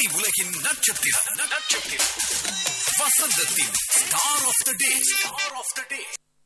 திரை உலகின் நட்சத்திரம் நட்சத்திரம் வசந்தத்தின் star of the day star of the day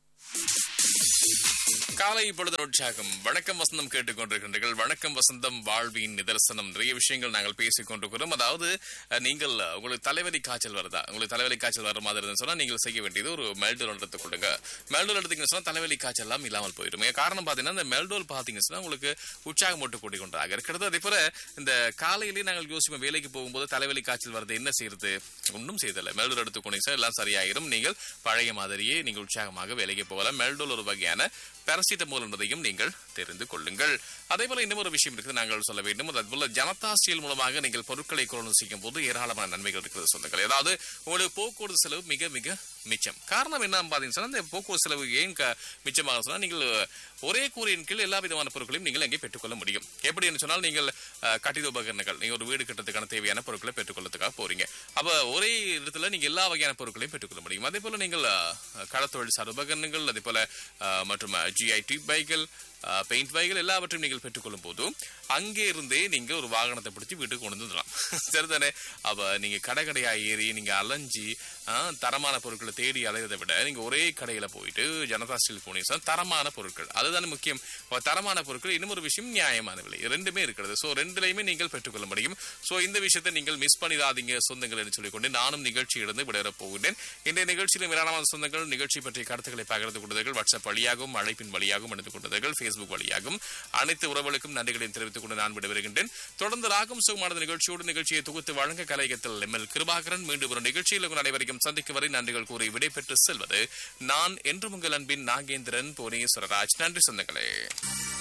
காலை பொழுது உற்சாகம் வணக்கம் வசந்தம் கேட்டுக்கொண்டிருக்கின்றீர்கள் வணக்கம் வசந்தம் வாழ்வின் நிதர்சனம் நிறைய விஷயங்கள் நாங்கள் பேசிக் கொண்டிருக்கிறோம் அதாவது அஹ், நீங்கள் அஹ், உங்களுக்கு தலைவலி காய்ச்சல் வருதா உங்களுக்கு தலைவலி காய்ச்சல் வர மாதிரி இருந்துன்னு சொன்னா நீங்கள் செய்ய வேண்டியது ஒரு மெல்டோல் எடுத்துக் கொள்ளுங்க மெல்டோல் எடுத்தீங்கன்னு சொன்னா தலைவலி காய்ச்சல் எல்லாம் இல்லாமல் போயிடும் ஏன் காரணம் பாத்தீங்கன்னா இந்த மெல்டோல் பாத்தீங்கன்னு சொன்னா உங்களுக்கு உற்சாகம் போட்டு கூட்டிக் கொண்டாக இருக்கிறது அதே போல இந்த காலையிலேயே நாங்கள் யோசிப்போம் வேலைக்கு போகும்போது தலைவலி காய்ச்சல் வருது என்ன செய்யறது ஒன்றும் செய்யதில்லை மெல்டோல் எடுத்துக்கொண்டீங்க சார் எல்லாம் சரியாயிரும் நீங்கள் பழைய மாதிரியே நீங்கள் உற்சாகமாக வேலைக்கு போகலாம் மெல்டோல் ஒரு வகையான பாராசிட்டமோல் என்பதையும் நீங்கள் தெரிந்து கொள்ளுங்கள் அதே போல இன்னும் ஒரு விஷயம் இருக்குது நாங்கள் சொல்ல வேண்டும் அது போல ஜனதா ஸ்டீல் மூலமாக நீங்கள் பொருட்களை கொள்ளும் செய்யும் போது ஏராளமான நன்மைகள் இருக்கிறது சொந்தங்கள் அதாவது உங்களுக்கு போக்குவரத்து செலவு மிக மிக மிச்சம் காரணம் என்ன பாத்தீங்கன்னா சொன்னா, இந்த போக்குவரத்து செலவு ஏன் க- மிச்சமாக சொன்னா நீங்கள் ஒரே கூரையின் கீழ் எல்லா விதமான பொருட்களையும் நீங்கள் அங்கே பெற்றுக்கொள்ள முடியும் எப்படி என்று சொன்னால் நீங்கள் அஹ், கட்டிட உபகரணங்கள் நீங்க ஒரு வீடு கட்டுறதுக்கான தேவையான பொருட்களை பெற்றுக்கொள்ளதுக்காக போறீங்க அப்ப ஒரே இடத்துல நீங்க எல்லா வகையான பொருட்களையும் பெற்றுக்கொள்ள முடியும் அதே போல நீங்கள் அஹ், களத்தொழில் சார் உபகரணங்கள் அதே போல அஹ், மற்றும் ஜிஐடி பைகள் பெயிண்ட் பைகள் எல்லாவற்றையும் நீங்கள் பெற்றுக்கொள்ளும் போது அங்கே இருந்தே நீங்க ஒரு வாகனத்தை பிடிச்சி வீட்டுக்கு கொண்டு வந்துடலாம் சரிதானே அப்ப நீங்க கடை கடையா ஏறி நீங்க அலைஞ்சி அஹ், தரமான பொருட்களை தேடி அலையதை விட நீங்க ஒரே கடையில போயிட்டு ஜனதா ஸ்டீல் போனீங்கன்னா தரமான பொருட்கள் அதுதானே முக்கியம் அப்ப தரமான பொருட்கள் இன்னும் ஒரு விஷயம் நியாயமான விலை ரெண்டுமே இருக்கிறது சோ ரெண்டுலையுமே நீங்கள் பெற்றுக்கொள்ள முடியும் சோ இந்த விஷயத்தை நீங்கள் மிஸ் பண்ணிடாதீங்க சொந்தங்கள் என்று சொல்லிக்கொண்டு நானும் நிகழ்ச்சியிலிருந்து விடையறப் போகிறேன் இன்றைய நிகழ்ச்சியில் ஏராளமான சொந்தங்கள் நிகழ்ச்சி பற்றிய கருத்துக்களை பகிர்ந்து கொண்டதர்கள் வாட்ஸ்அப் வழியாகவும் அழைப்பின் வழியாகவும் இணைந்து கொண்டதர்கள் ஃபேஸ்புக் வழியாகவும் அனைத்து உறவுகளுக்கும் நன்றிகளையும் தெரிவித்துக் கொண்டு நான் விடைபெறுகின்றேன் தொடர்ந்து ராகம் சுகமான நிகழ்ச்சியோடு நிகழ்ச்சியை தொகுத்து வழங்க கலையகத்தில் எம் எல் கிருபாகரன் மீண்டும் ஒரு நிகழ்ச்சியில் உங்கள் அனைவரையும் சந்திக்கும் வரை நன்றிகள் கூறி விடைபெற்று செல்வது நான் என்றும் உங்கள் அன்பின் நாகேந்திரன் புவனேஸ்வரராஜ் நன்றி சொந்தங்களே